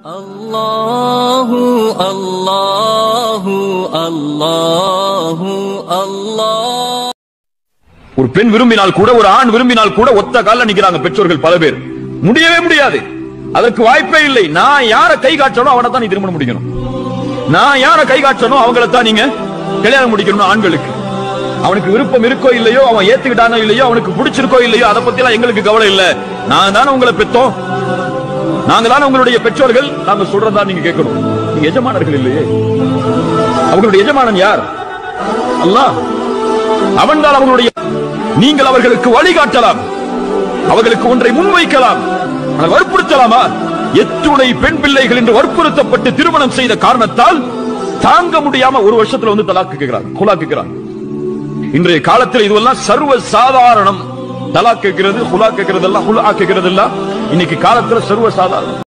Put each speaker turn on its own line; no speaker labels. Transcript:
الله الله الله الله
ஒரு பெண் விரும்பினால் கூட ஒரு ஆண் விரும்பினால் கூட ஒத்த கால நிக்கிறாங்க பெற்றோர்கள் பல பேர் முடியவே முடியாது அதற்கு வாய்ப்பே இல்லை நான் யார கை காட்டணும் அவனை தான் நீ திருமணம் முடிக்கணும் நான் யார கை காட்டணும் அவங்கள தான் நீங்க கல்யாணம் முடிக்கணும் ஆண்களுக்கு அவனுக்கு விருப்பம் இருக்கோ இல்லையோ அவன் ஏத்துக்கிட்டானோ இல்லையோ அவனுக்கு பிடிச்சிருக்கோ இல்லையோ அதை பத்தி எல்லாம் எங்களுக்கு கவலை இல்ல நான் தானே உங்களை பெத்தோம் நாங்க தானே உங்களுடைய பெற்றோர்கள் நாங்க சொல்றதா நீங்க கேட்கணும் நீங்க எஜமானர்கள் இல்லையே அவங்களுடைய எஜமானன் யார் அல்லாஹ் அவன்தான் அவர்களுடைய நீங்கள் அவர்களுக்கு வழிகாட்டலாம் அவர்களுக்கு ஒன்றை முன்வைக்கலாம் ஆனால் வற்புறுத்தலாமா எத்துணை பெண் பிள்ளைகள் என்று வற்புறுத்தப்பட்டு திருமணம் செய்த காரணத்தால் தாங்க முடியாம ஒரு வருஷத்துல வந்து தலாக்கு கேட்கிறாங்க குலா கேட்கிறாங்க இன்றைய காலத்தில் இதுவெல்லாம் சர்வ சாதாரணம் தலாக் கேட்கிறது குலா கேட்கிறது எல்லாம் குலா கேட்கிறது எல்லாம் இன்னைக்கு காலத்துல சர்வ சாதாரணம்